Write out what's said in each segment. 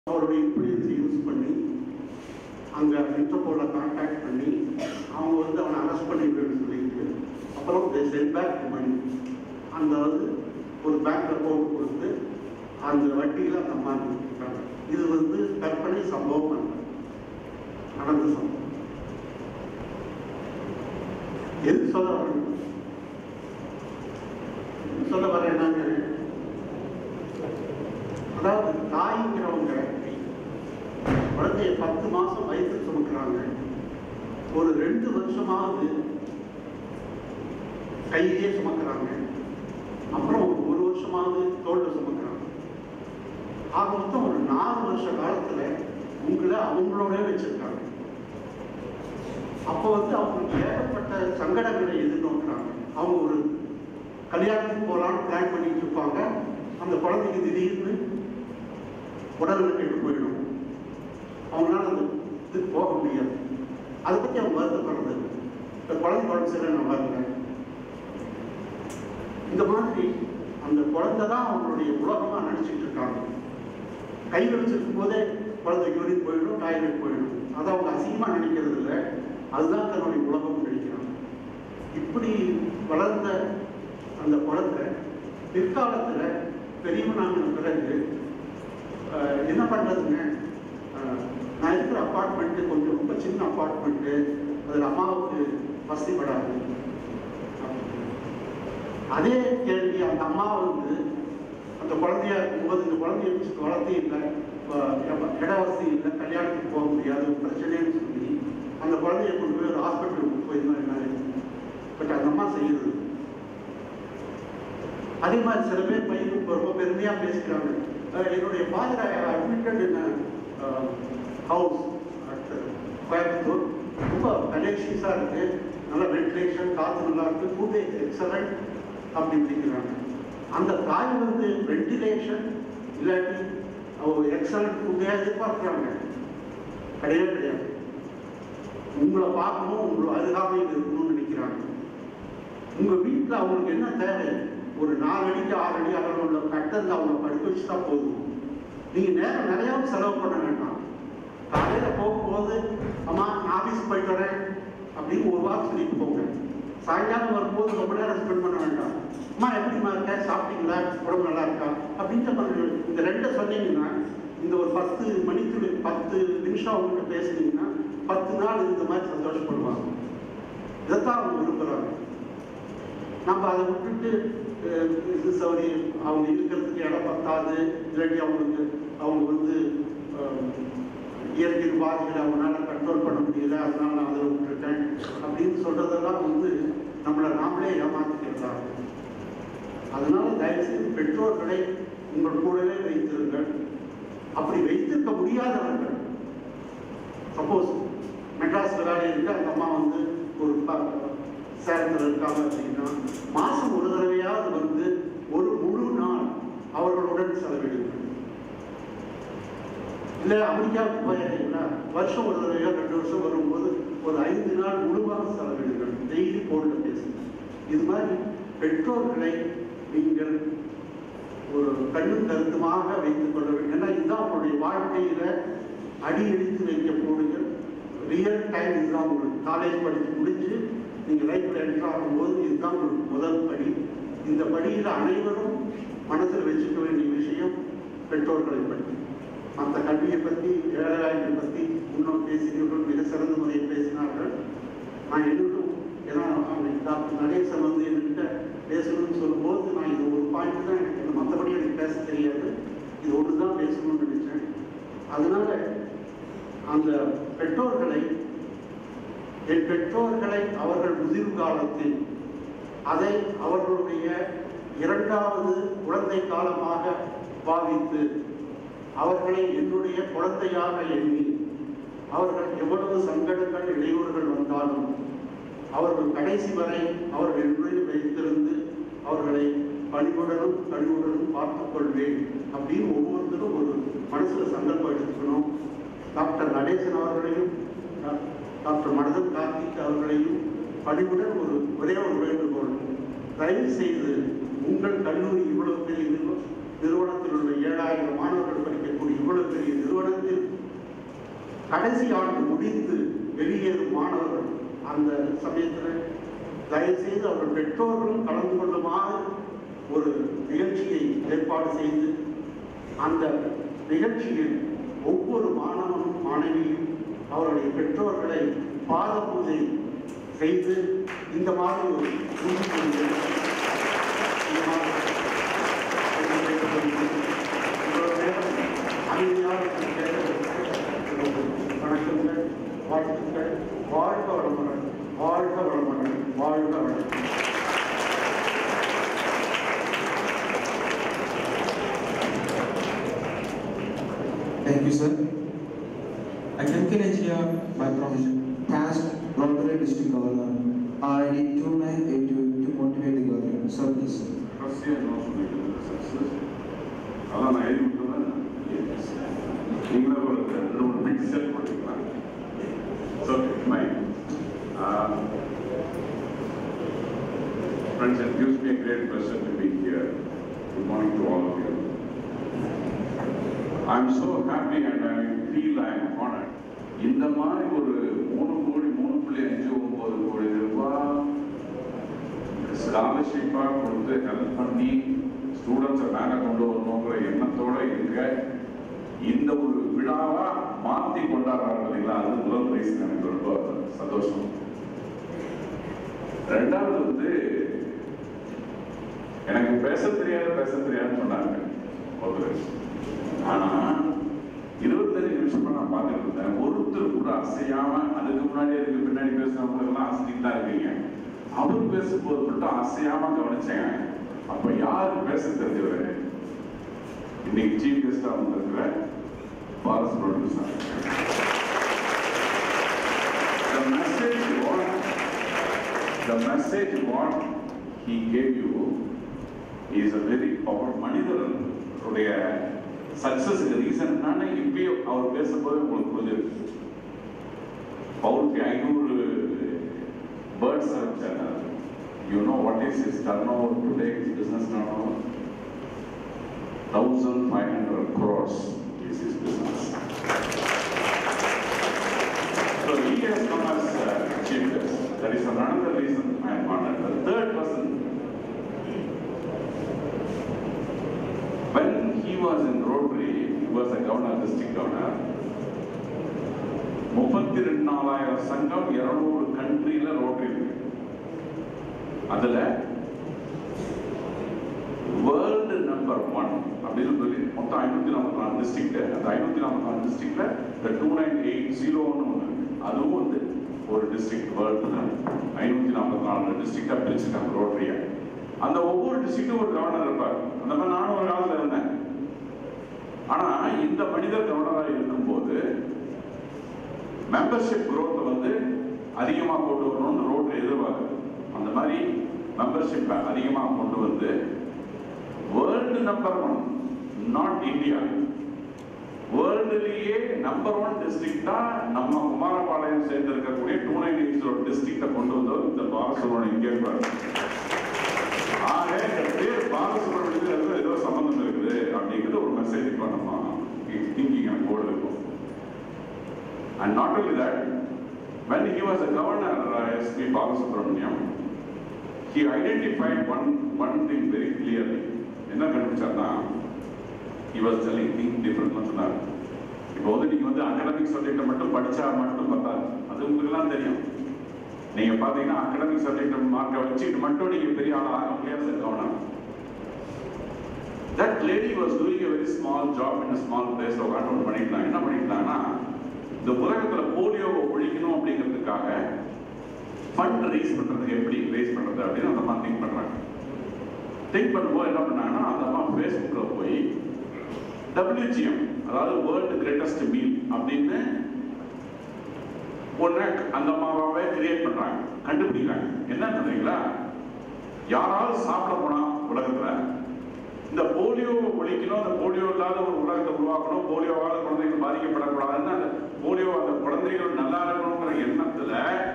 அவருடைய இன்ஃப்ளூயன்ஸை யூஸ் பண்ணி அங்கே இன்டர்போலில் கான்டாக்ட் பண்ணி அவங்க வந்து அவனை அரெஸ்ட் பண்ணிவிடுன்னு சொல்லிட்டு அப்புறம் தே சென்ட் பேக் மணி அந்த வந்து ஒரு பேங்க் அக்கௌண்ட் கொடுத்து அந்த வட்டியில் அந்த அம்மா கொடுத்துருக்காங்க இது வந்து கற்பனை சம்பவம் அல்ல நடந்த சம்பவம் எது சொல்ல வரேன் சொல்ல வரேன் என்னங்க அதாவது தாய்ங்கிறவங்க குழந்தைய பத்து மாசம் வயசு சுமக்கிறாங்க ஒரு ரெண்டு வருஷமாவது கையிலே சுமக்கிறாங்க அப்புறம் ஒரு ஒரு வருஷமாவது தோல்ல சுமக்கிறாங்க ஆக மொத்தம் ஒரு நாலு வருஷ காலத்துல உங்களை அவங்களோட வச்சிருக்காங்க அப்போ வந்து அவங்களுக்கு ஏகப்பட்ட சங்கடங்களை எதிர்நோக்குறாங்க அவங்க ஒரு கல்யாணத்துக்கு போகலான்னு பிளான் பண்ணிட்டு இருப்பாங்க அந்த குழந்தைக்கு திடீர்னு உடல்நிலை கெட்டு போயிடும் அவங்களால அந்த இதுக்கு போக முடியாது அதை பற்றி அவங்க வருத்தப்படுறது இந்த குழந்தை உடம்பு சரியில்லை நான் வரல இந்த மாதிரி அந்த குழந்தை தான் அவங்களுடைய உலகமாக நினச்சிட்டு இருக்காங்க கை வச்சிருக்கும் போதே குழந்தை யூரின் போயிடும் டாய்லெட் போயிடும் அதை அவங்க அசிங்கமாக நினைக்கிறது இல்லை அதுதான் தன்னுடைய உலகம் நினைக்கிறாங்க இப்படி வளர்ந்த அந்த குழந்தை பிற்காலத்தில் பெரியவனான பிறகு அஹ், என்ன பண்ணுறதுங்க நான் இருக்கிற அப்பார்ட்மெண்ட்டு கொஞ்சம் ரொம்ப சின்ன அப்பார்ட்மெண்ட்டு அதில் அம்மாவுக்கு வசதிப்படாது அதே கேள்வி அந்த அம்மா வந்து அந்த குழந்தையா இருக்கும்போது இந்த குழந்தைய வச்சு வளர்த்தி இல்லை அஹ், இட வசதி இல்லை கல்யாணத்துக்கு போக முடியாது ஒரு பிரச்சனைன்னு சொல்லி அந்த குழந்தைய கொண்டு போய் ஒரு ஹாஸ்பிட்டலுக்கு போயிருந்தா என்ன பட் அந்த அம்மா செய்யுது அதே மாதிரி சில பேர் பையன் இப்ப ரொம்ப பெருமையா பேசிக்கிறாங்க அஹ் என்னுடைய father admitted in house Coimbatore ரொம்ப கனெக்ஷன்ஸாக இருக்கு நல்ல வென்டிலேஷன் காற்று நல்லா இருக்கு ஃபுட் எக்ஸலண்ட் அப்படி இப்படிங்கிறாங்க அந்த தாய் வந்து வென்டிலேஷன் இல்லாட்டி ஒரு எக்ஸலண்ட் ஃபுட்டே எதிர்பார்க்குறாங்க கிடையவே கிடையாது உங்களை பார்க்கணும் உங்களை அருகாமையில் இருக்கணும்னு நினைக்கிறாங்க உங்க வீட்டில் அவங்களுக்கு என்ன தேவை ஒரு நாலு அடிக்கு ஆறு அடி அகலம் உள்ள கட்டத்தில் அவங்க படுக்க வச்சு தான் போதும் நீங்க நேரம் நிறையாவும் செலவு பண்ண வேண்டாம் காலையில போகும்போது அம்மா நான் ஆஃபீஸ் போயிட்டு வரேன் அப்படின்னு ஒரு வாரம் சொல்லிட்டு போங்க சாயங்காலம் வரும்போது ரொம்ப நேரம் ஸ்பெண்ட் பண்ண வேண்டாம் அம்மா எப்படிம்மா இருக்க சாப்பிட்டீங்களா உடம்பு நல்லா இருக்கா அப்படின்ட்டு பண்ண இந்த ரெண்டை சொன்னீங்கன்னா இந்த ஒரு பத்து மணிக்கு பத்து நிமிஷம் அவங்ககிட்ட பேசுனீங்கன்னா பத்து நாள் இந்த மாதிரி சந்தோஷப்படுவாங்க இதைத்தான் அவங்க விரும்புகிறாங்க நம்ம அதை விட்டுட்டு அஹ், இது சௌரி அவங்க இருக்கிறதுக்கு இடம் பத்தாது இல்லாட்டி அவங்களுக்கு அவங்க வந்து அஹ், இயற்கை உபாதைகளை அவங்களால கண்ட்ரோல் பண்ண முடியல அதனால நான் அதை விட்டுட்டேன் அப்படின்னு சொல்றதெல்லாம் வந்து நம்மளை நாமளே ஏமாத்திக்கிறதா அதனால தயவுசெய்து பெற்றோர்களை உங்கள் கூடவே வைத்திருங்கள் அப்படி வைத்திருக்க முடியாதவர்கள் சப்போஸ் மெட்ராஸ் விளையாடி இருக்கு அந்த அம்மா வந்து ஒரு ப- சேலத்தில் இருக்காங்க அப்படின்னா மாசம் ஒரு தடவையாவது வந்து ஒரு முழு நாள் அவர்களுடன் செலவிடுங்கள் இல்லை அமெரிக்காவுக்கு போயிருக்கீங்களா வருஷம் ஒரு தடவையோ ரெண்டு வருஷம் வரும்போது ஒரு ஐந்து நாள் முழுவாக செலவிடுங்கள் டெய்லி போன்ல பேசுங்க இது மாதிரி பெற்றோர்களை நீங்கள் ஒரு கண்ணும் கருத்துமாக வைத்துக் கொள்ள வேண்டும் ஏன்னா இதுதான் உங்களுடைய வாழ்க்கையில அடி எடுத்து வைக்கக்கூடிய ரியல் டைம் இதுதான் உங்களுக்கு காலேஜ் படித்து முடிச்சு நீங்க லைஃப்ல என்டர் ஆகும்போது இதுதான் உங்களுக்கு முதல் படி இந்த படியில அனைவரும் மனசில் வச்சுக்க வேண்டிய விஷயம் பெற்றோர்களை பற்றி மற்ற கல்வியை பற்றி ஏழையாய்வை பற்றி முன்னோர் பேசினவர்கள் மிக சிறந்த முறையில் பேசினார்கள் நான் என்னும் ஏன்னா அவங்க டாக்டர் நடேசன் வந்து என்கிட்ட பேசணும்னு சொல்லும்போது நான் இது ஒரு பாயிண்ட் தான் எனக்கு இன்னும் மற்றபடி எனக்கு பேச தெரியாது இது ஒன்று தான் பேசணும்னு நினைச்சேன் அதனால அந்த பெற்றோர்களை என் பெற்றோர்களை அவர்கள் முதிர்வு காலத்தில் அதை அவர்களுடைய இரண்டாவது குழந்தை காலமாக பாவித்து அவர்களை என்னுடைய குழந்தையாக எண்ணி அவர்கள் எவ்வளவு சங்கடங்கள் இடையூறுகள் வந்தாலும் அவர்கள் கடைசி வரை அவர்கள் என்னுடைய வைத்திருந்து அவர்களை பணிவுடனும் கழிவுடனும் பார்த்துக் கொள்வேன் அப்படின்னு ஒவ்வொருத்தரும் ஒரு மனசுல சங்கல்பம் எடுத்துக்கணும் டாக்டர் நடேசன் அவர்களையும் டா- டாக்டர் மனதன் கார்த்திக் அவர்களையும் பணிவுடன் ஒரு ஒரே ஒரு வேண்டுகோள் தயவு செய்து உங்கள் கல்லூரி இவ்வளவு பெரிய நிறுவ- நிறுவனத்தில் உள்ள ஏழாயிரம் மாணவர்கள் படிக்கக்கூடிய இவ்வளவு இவ்வளவு பெரிய நிறுவனத்தில் கடைசி ஆண்டு முடித்து வெளியேறும் மாணவர்கள் அந்த சமயத்தில் தயவுசெய்து அவர்கள் பெற்றோர்களும் கலந்து கொள்ளுமாறு ஒரு நிகழ்ச்சியை ஏற்பாடு செய்து அந்த நிகழ்ச்சியில் ஒவ்வொரு மாணவனும் மாணவியும் அவருடைய பெற்றோர்களை பாத பூஜை செய்து இந்த மாதிரி ஒரு உறுதிமொழியை இந்த மாதிரி இவ்வளவு நேரம் அமைதியாக கேட்டதற்கு வணக்கங்கள் வாழ்த்துக்கள் வாழ்க வளமுடன் வாழ்க வளமுடன் வாழ்க வளமுடன் Thank you, sir. I can Nigeria by from past Rotary District Governor RID 2982 to motivate the government. Sir, please. sir. Russia and also make it a success. அதான் நான் எழுதி விட்டுறேன் நீங்களே ஒரு ரெண்டு மூணு மினிட் செட் பண்ணிக்கலாம் so mind Friends, it gives me a great pleasure to be here. Good morning to all of you. I'm so happy and I feel I am honored. இந்த மாதிரி ஒரு மூணு கோடி மூணு புள்ளி அஞ்சு ஒன்பது கோடி ரூபாய் ஸ்காலர்ஷிப்பாக கொடுத்து ஹெல்ப் பண்ணி ஸ்டூடெண்ட்ஸை மேலே கொண்டு வரணுங்கிற எண்ணத்தோட இருக்க இந்த ஒரு விழாவா மாற்றி கொண்டாடுறாங்க இல்லைங்களா அது முதல் பிரைஸ் எனக்கு ரொம்ப சந்தோஷம் ரெண்டாவது வந்து எனக்கு பேச தெரியாது பேச தெரியாதுன்னு சொன்னாங்க ஒருத்தர் ஆனா இருபத்தஞ்சு நிமிஷமா நான் பார்த்துட்டு இருந்தேன் ஒருத்தர் கூட அசையாம அதுக்கு முன்னாடி அதுக்கு பின்னாடி பேசுறவங்க எல்லாம் அசைக்கிட்டு தான் இருக்கீங்க அவர் பேசும்போது மட்டும் அசையாம கவனிச்சேன் அப்ப யாரு பேச தெரிஞ்சவர் இன்னைக்கு சீஃப் கெஸ்டா வந்திருக்கிற Balasubramaniam sir The message what the message what he gave you is a very power மனிதனுடைய சக்சஸுக்கு ரீசன் என்னன்னு இப்பயும் அவர் பேசும்போது உங்களுக்கு புரிஞ்சிருக்கு பவுலுக்கு ஐநூறு பேர்ட்ஸ் அனுப்பிச்சாங்க you know what is is turn over today business turn over thousand five hundred crores is is business So he has come as uh, chief guest. That is another reason I am honored. The third person, when he was in Rotary, he was a governor, district governor. முப்பத்தி ரெண்டு நாலாயிரம் சங்கம் இருநூறு கண்ட்ரியில rotary இருக்கு அதுல world number one அப்படின்னு சொல்லி மொத்தம் ஐநூத்தி நாற்பத்தி நாலு டிஸ்ட்ரிக்ட் அந்த ஐநூத்தி நாற்பத்தி நாலு டிஸ்ட்ரிக்ட்ல இந்த டூ நைன் எயிட் ஜீரோன்னு ஒன்று அதுவும் வந்து ஒரு டிஸ்ட்ரிக்ட் வேர்ல்டு ஐநூத்தி நாற்பத்தி நாலு டிஸ்ட்ரிக்டா பிரிச்சிருக்காங்க ரோட்டரியா அந்த ஒவ்வொரு டிஸ்ட்ரிக்டும் ஒரு கவர்னர் இருப்பார் அந்த மாதிரி நானும் ஒரு காலத்துல இருந்தேன் ஆனா இந்த மனிதர் கவர்னராக இருக்கும்போது மெம்பர்ஷிப் growth வந்து அதிகமா கொண்டு வரணும்னு ரோட்ல எதிர்பார்க்குது அந்த மாதிரி மெம்பர்ஷிப் அதிகமா கொண்டு வந்து world number one not India வேர்ல்டுலயே நம்பர் ஒன் டிஸ்ட்ரிக்டா நம்ம குமாரபாளையம் சேர்ந்து இருக்கக்கூடிய டூ நைன் எயிட் ரோட் டிஸ்ட்ரிக்ட கொண்டு வந்தவர் இந்த பாலசுப்ரமணியம் கேட்பார் ஆக இந்த பேர் பாலசுப்ரமணியத்துக்கு ஏதோ சம்பந்தம் இருக்குது அப்படிங்கிறது ஒரு மெசேஜ் இப்போ நம்ம திங்கிங் எனக்கு போர்டு இருக்கும் And not only that, when he was a governor, uh, S.P. Balasubramaniam, he identified one, one thing very clearly. என்ன கண்டுபிடிச்சார்னா he was telling things different சொன்னார் இப்போ வந்து நீங்க வந்து அகடமிக் சப்ஜெக்டை மட்டும் படிச்சா மட்டும் பத்தாது அது உங்களுக்கு எல்லாம் தெரியும் நீங்க பாத்தீங்கன்னா அகடமிக் சப்ஜெக்ட் மார்க்கை வச்சுட்டு மட்டும் நீங்க பெரிய ஆள் ஆக முடியாது கவனம் That lady was doing a very small job in a small place உட்காந்து ஒன்று பண்ணிட்டாங்க என்ன பண்ணிட்டாங்கன்னா இந்த உலகத்துல போலியோவை ஒழிக்கணும் அப்படிங்கிறதுக்காக ஃபண்ட் ரைஸ் பண்றதுக்கு எப்படி ரைஸ் பண்றது அப்படின்னு அந்த அம்மா திங்க் பண்றாங்க திங்க் பண்ணும்போது என்ன பண்ணாங்கன்னா அந்த அம்மா ஃபேஸ்புக்ல போய் WGM அதாவது வேர்ல்டு கிரேட்டஸ்ட் மீல் அப்படின்னு ஒன்று அந்த அம்மாவாவே கிரியேட் பண்றாங்க கண்டுபிடிக்கிறாங்க என்ன தெரியுங்களா யாராவது சாப்பிட போனா உலகத்துல இந்த போலியோவை ஒழிக்கணும் அந்த போலியோ இல்லாத ஒரு உலகத்தை உருவாக்கணும் போலியோவால் குழந்தைகள் பாதிக்கப்படக்கூடாதுன்னு அந்த போலியோ அந்த குழந்தைகள் நல்லா இருக்கணுங்கிற எண்ணத்துல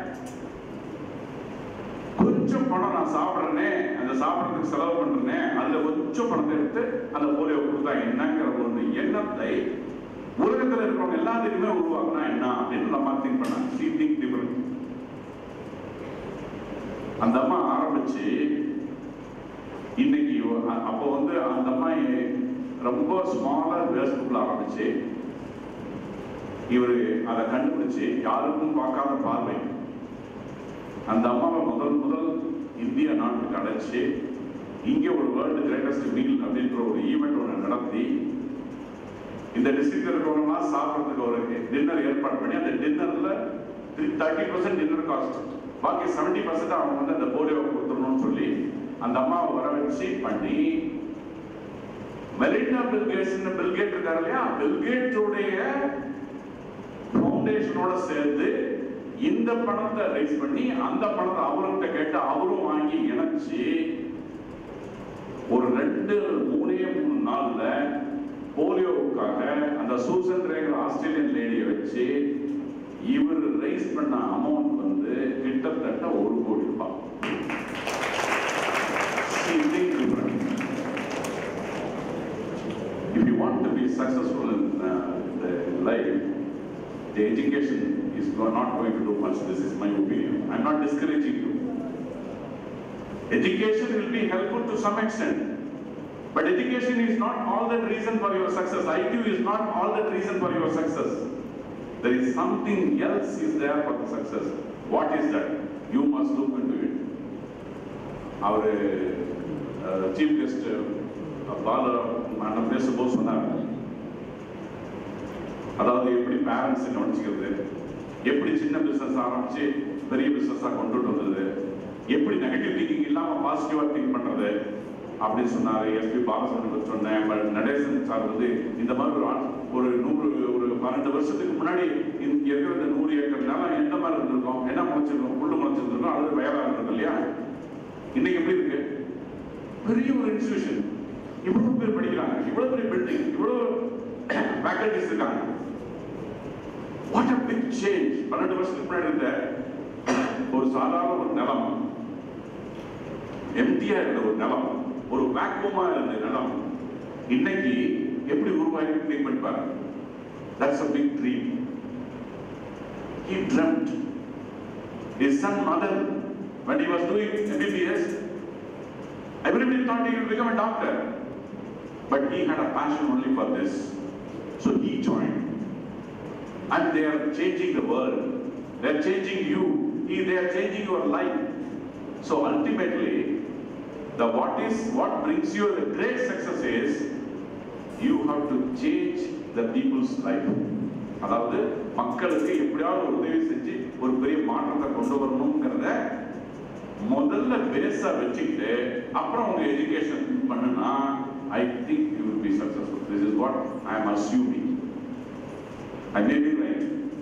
கொஞ்சம் பணம் நான் சாப்பிட்றேனே அந்த சாப்பிட்றதுக்கு செலவு பண்றேனே அதுல கொஞ்சம் பணத்தை எடுத்து அந்த போலியோ கொடுத்தா என்னங்கிற ஒரு எண்ணத்தை உலகத்துல இருக்கிறவங்க எல்லாத்துக்குமே உருவாக்குனா என்ன அப்படின்னு நம்ம திங்க் பண்ணாங்க சி திங்க் டிஃபரெண்ட் அந்த அம்மா ஆரம்பிச்சு இன்னைக்கு அ- அப்போ வந்து அந்த அம்மா ரொம்ப ஸ்மாலா ஃபேஸ்புக்ல ஆரம்பிச்சு இவரு அதை கண்டுபிடிச்சு யாருக்கும் பார்க்காத பார்வை அந்த அம்மாவை முதல் முதல் இந்திய நாட்டுக்கு அழைச்சு இங்கே ஒரு வேர்ல்டு கிரேட்டஸ்ட் மீல் அப்படின்ற ஒரு ஈவெண்ட் ஒன்று நடத்தி இந்த டிஸ்ட்ரிக்ட் இருக்கிறவங்கலாம் சாப்பிட்றதுக்கு ஒரு டின்னர் ஏற்பாடு பண்ணி அந்த டின்னர்ல தேர்ட்டி பர்சன்ட் டின்னர் காஸ்ட் பாக்கி செவன்டி பர்சன்ட் அவங்க வந்து அந்த போலியோ கொடுத்துடணும்னு சொல்லி அந்த அம்மாவை வர வச்சு பண்ணி மெலிண்டா பில்கேட்ஸ் பில்கேட் இருக்காரு இல்லையா பில்கேட்ஸுடைய ஃபவுண்டேஷனோட சேர்ந்து இந்த பணத்தை ரைஸ் பண்ணி அந்த பணத்தை அவர்கிட்ட கேட்டு அவரும் வாங்கி இணைச்சு ஒரு ரெண்டு மூணே மூணு நாள்ல போலியோவுக்காக அந்த சூசன் ரேகர் ஆஸ்திரேலியன் லேடியை வச்சு இவர் ரைஸ் பண்ண அமௌண்ட் வந்து கிட்டத்தட்ட ஒரு கோடி ரூபாய் See, think different. If you want to be successful in uh, the life, the education is go- not going to do much. This is my opinion. I'm not discouraging you. Education will be helpful to some extent. But education is not all that reason for your success. IQ is not all that reason for your success. There is something else is there for the success. What is that? You must look into it. அவர் chief guest Bala madam பேசும்போது சொன்னாங்க அதாவது எப்படி parents கவனிச்சுக்கிறது எப்படி சின்ன business ஆரம்பிச்சு பெரிய பிசினஸா கொண்டுட்டு வந்தது எப்படி நெகட்டிவ் திங்கிங் இல்லாம பாசிட்டிவா திங்க் பண்றது அப்படின்னு சொன்னாரு எஸ்பி பாலசுப்ரமணியம் சொன்னேன் பட் நடேசன் சார் வந்து இந்த மாதிரி ஒரு ஆள்- ஒரு நூறு ஒரு பன்னெண்டு வருஷத்துக்கு முன்னாடி இந்த இருக்கிற இந்த நூறு ஏக்கர் நிலம் எந்த மாதிரி இருந்திருக்கும் என்ன முளைச்சிருக்கோம் புல்லு முளைச்சிருந்திருக்கும் அல்லது வயலா இருந்திருக்கும் இல்லையா இன்னைக்கு எப்படி இருக்கு பெரிய ஒரு இன்ஸ்டிடியூஷன் இவ்வளவு பேர் படிக்கிறாங்க இவ்வளவு பெரிய பில்டிங் இவ்வளவு ஃபேக்கல்டிஸ் இருக்காங்க வாட் அ பிக் சேஞ்ச் பன்னெண்டு வருஷத்துக்கு முன்னாடி இருந்த ஒரு சாதாரண ஒரு நிலம் எம்டியா இருந்த ஒரு நிலம் ஒரு வேக்குவமா இருந்த நிலம் இன்னைக்கு எப்படி உருவாயிருக்கு திங்க் பண்ணி பாருங்க that's a big dream he dreamt his son mother when he was doing MBBS everybody thought he would become a doctor but he had a passion only for this so he joined and they are changing the world they are changing you He- they are changing your life so ultimately the what is what brings you the great success is you have to change the people's life அதாவது மக்களுக்கு எப்படியாவது ஒரு உதவி செஞ்சு ஒரு பெரிய மாற்றத்தை கொண்டு வரணுங்கிறத முதல்ல பேஸா வச்சுக்கிட்டு அப்புறம் உங்க எஜுகேஷன் பண்ணுனா I think you will be successful this is what I am assuming I may be right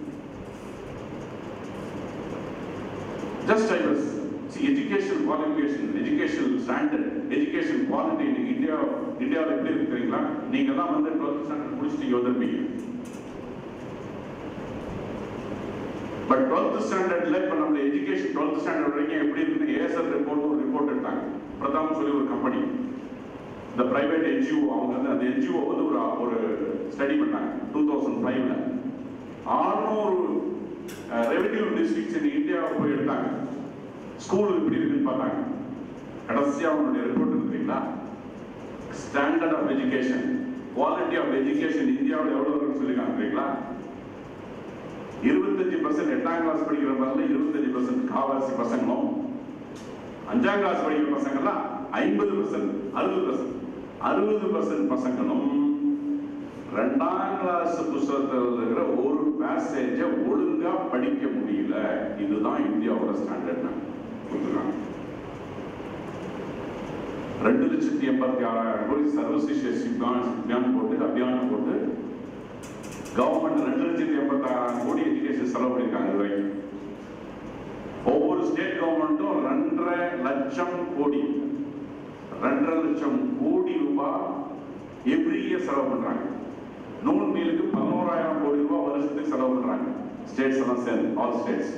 Just I was, see, education qualification, educational standard, education quality in India, இந்தியாவில் எப்படி இருக்கிறீங்களா நீங்க எல்லாம் வந்து டுவெல்த் ஸ்டாண்டர்ட் முடிச்சுட்டு இங்க வந்திருப்பீங்க பட் டுவெல்த் ஸ்டாண்டர்ட்ல இப்ப நம்ம எஜுகேஷன் டுவெல்த் ஸ்டாண்டர்ட் வரைக்கும் எப்படி இருக்குன்னு ஏசர் ரிப்போர்ட் ஒரு ரிப்போர்ட் எடுத்தாங்க பிரதாம் சொல்லி ஒரு கம்பெனி இந்த பிரைவேட் என்ஜிஓ அவங்க வந்து அந்த என்ஜிஓ வந்து ஒரு ஒரு ஸ்டடி பண்ணாங்க டூ தௌசண்ட் ஃபைவ்ல ஆறுநூறு ரெவென்யூ டிஸ்ட்ரிக்ட்ஸ் இன் இந்தியாவை போய் எடுத்தாங்க ஸ்கூல் இப்படி இருக்குன்னு பார்த்தாங்க கடைசியா அவங்களுடைய ரிப்போர்ட் இருக்குங்களா standard of education quality of education இந்தியாவில் எவ்வளவு இருக்குன்னு சொல்லிருக்காங்க தெரியுங்களா இருபத்தஞ்சு பர்சன்ட் எட்டாம் கிளாஸ் படிக்கிற பசங்க இருபத்தஞ்சு பர்சன்ட் காவாசி பசங்களும் அஞ்சாம் கிளாஸ் படிக்கிற பசங்கள்லாம் ஐம்பது பர்சன்ட் அறுபது பர்சன்ட் அறுபது பர்சன்ட் பசங்களும் ரெண்டாம் கிளாஸ் புஸ்தகத்தில் இருக்கிற ஒரு பேசேஜை ஒழுங்கா படிக்க முடியல இதுதான் இந்தியாவோட ஸ்டாண்டர்ட் கொடுத்துருக்காங்க ரெண்டு லட்சத்தி எண்பத்தி ஆறாயிரம் கோடி சர்வசிஷ சிப்கான் போட்டு அபியான் போட்டு கவர்மெண்ட் ரெண்டு லட்சத்தி எண்பத்தி ஆறாயிரம் கோடி எஜுகேஷன் செலவு பண்ணியிருக்காங்க இது வரைக்கும் ஒவ்வொரு ஸ்டேட் கவர்மெண்ட்டும் ரெண்டரை லட்சம் கோடி ரெண்டரை லட்சம் கோடி ரூபாய் எவ்ரி இயர் செலவு பண்றாங்க நூல் மீலுக்கு பதினோராயிரம் கோடி ரூபாய் வருஷத்துக்கு செலவு பண்றாங்க ஸ்டேட்ஸ் எல்லாம் சேர்ந்து ஆல் ஸ்டேட்ஸ்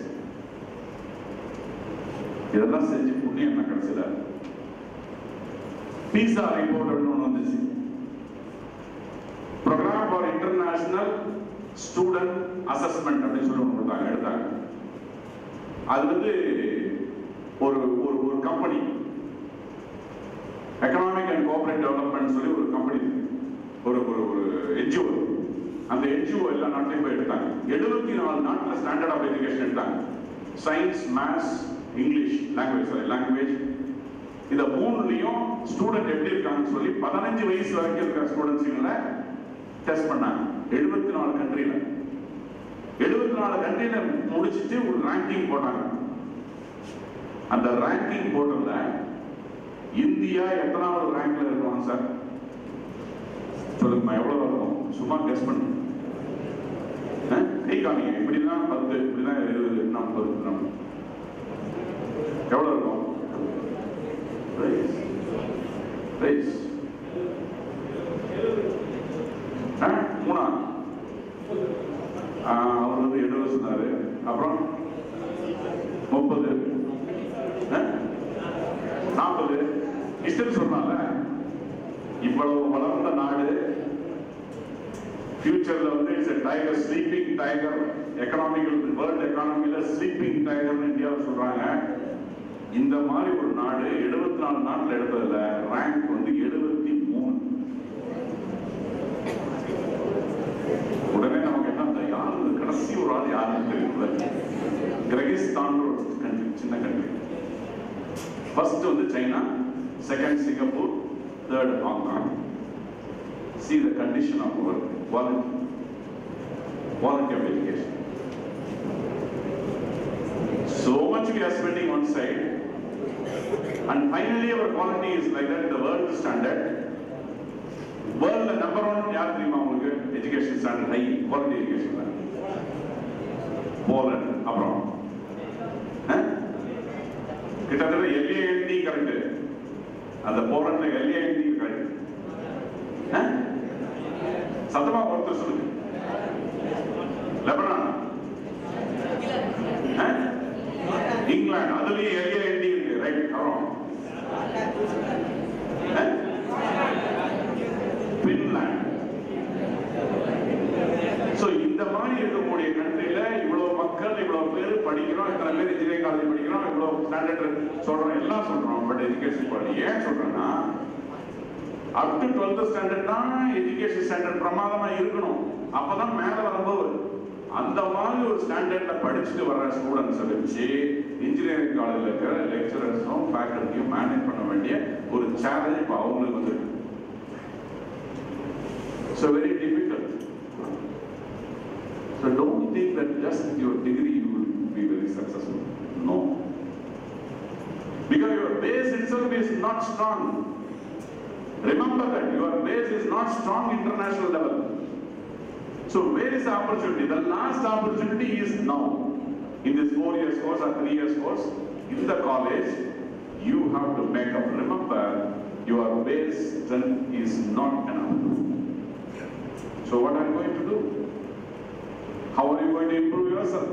இதெல்லாம் செஞ்சு புண்ணியம் என்ன கடைசியில பீஸா ரிப்போர்ட் ஒன்று வந்துச்சு programme for international student assessment அப்படின்னு சொல்லி ஒன்று கொடுத்தாங்க எடுத்தாங்க அது வந்து ஒரு ஒரு ஒரு company economic and cooperate development சொல்லி ஒரு கம்பெனி ஒரு ஒரு ஒரு என்ஜிஓ அந்த என்ஜிஓ எல்லா நாட்டிலையும் போய் எடுத்தாங்க எழுபத்தி நாலு நாட்டில் ஸ்டாண்டர்ட் ஆஃப் எஜுகேஷன் எடுத்தாங்க science maths English language sorry language இந்த மூணுலையும் ஸ்டூடெண்ட் எப்படி இருக்காங்கன்னு சொல்லி பதினஞ்சு வயசு வரைக்கும் இருக்கிற ஸ்டூடெண்ட்ஸுங்களை டெஸ்ட் பண்ணாங்க எழுபத்தி நாலு கண்ட்ரியில எழுபத்தி நாலு கண்ட்ரியில முடிச்சிட்டு ஒரு ரேங்கிங் போட்டாங்க அந்த ரேங்கிங் போட்டதுல இந்தியா எத்தனாவது ரேங்க்ல இருக்கும் சார் சொல்லுங்கம்மா எவ்வளவு இருக்கும் சும்மா கெஸ் பண்ணு ஆ? கை காமிங்க இப்படிதான் பத்து இப்படிதான் இருபது நாற்பது நம்ம எவ்வளவு இருக்கும் ரைஸ் ரைஸ் ஆ மூணா ஆ, அவர் வந்து எழுபது சொன்னாரு அப்புறம் முப்பது நாற்பது இஷ்டம் சொன்னால இவ்வளவு வளர்ந்த நாடு ஃபியூச்சர்ல வந்து it's tiger sleeping tiger economical world எக்கானமில ஸ்லீப்பிங் டைகர்னு இந்தியாவில் சொல்றாங்க இந்த மாதிரி ஒரு நாடு எழுபத்தி நாலு நாட்டில் எடுத்ததுல ரேங்க் வந்து எழுபத்தி மூணு உடனே நமக்கு என்ன அந்த யாரு கடைசி ஒரு ஆள் யாருன்னு தெரியல கிரகிஸ்தான் ஒரு கண்ட்ரி சின்ன கண்ட்ரி ஃபர்ஸ்ட் வந்து China second Singapore third Hong Kong see the condition of our quality quality of education so much we are spending on side and finally our quality is like that in the world standard வேர்ல்ட்ல number one யார் தெரியுமா உங்களுக்கு education standard high quality education Poland அப்புறம் அஹ்? கிட்டத்தட்ட L A N D correct அந்த போலண்ட்ல L A N D correct சத்தமா ஒருத்தர் சொல்லுங்க லெபனான் அஹ்? இங்கிலாந்து அதுலயும் எல்ஏஎன்டி இருக்கு ரைட் அப்புறம் அஹ்? பின்லாந்து சோ இந்த மாதிரி இருக்கக்கூடிய கண்ட்ரில இவ்வளவு மக்கள் இவ்வளவு பேர் படிக்கிறோம் இத்தனை பேர் இன்ஜினியரிங் காலேஜ் படிக்கிறோம் இவ்வளவு ஸ்டாண்டர்ட் சொல்றோம் எல்லாம் சொல்றோம் பட் எஜுகேஷன் குவாலிட்டி ஏன் சொல்றேன்னா அப் டு டுவெல்த் ஸ்டாண்டர்ட் தான் எஜுகேஷன் ஸ்டாண்டர்ட் பிரமாதமா இருக்கணும் அப்பதான் மேல வரும்போது அந்த மாதிரி ஒரு ஸ்டாண்டர்ட்ல படிச்சுட்டு வர்ற ஸ்டூடெண்ட்ஸை வச்சு இன்ஜினியரிங் காலேஜ்ல இருக்கிற லெக்சரர்ஸும் ஃபேக்கல்ட்டியும் மேனேஜ் பண்ண வேண்டிய ஒரு சேலஞ்ச் இப்போ அவங்களுக்கு வந்து So very difficult. So don't think that just with your degree you will be very successful. No. Because your base itself is not strong. Remember that your base is not strong international level. So where is the opportunity? The last opportunity is now. In this four years course or three years course, in the college, you have to make up. Remember, your base strength is not enough. So what are you going to do? How are you going to improve yourself?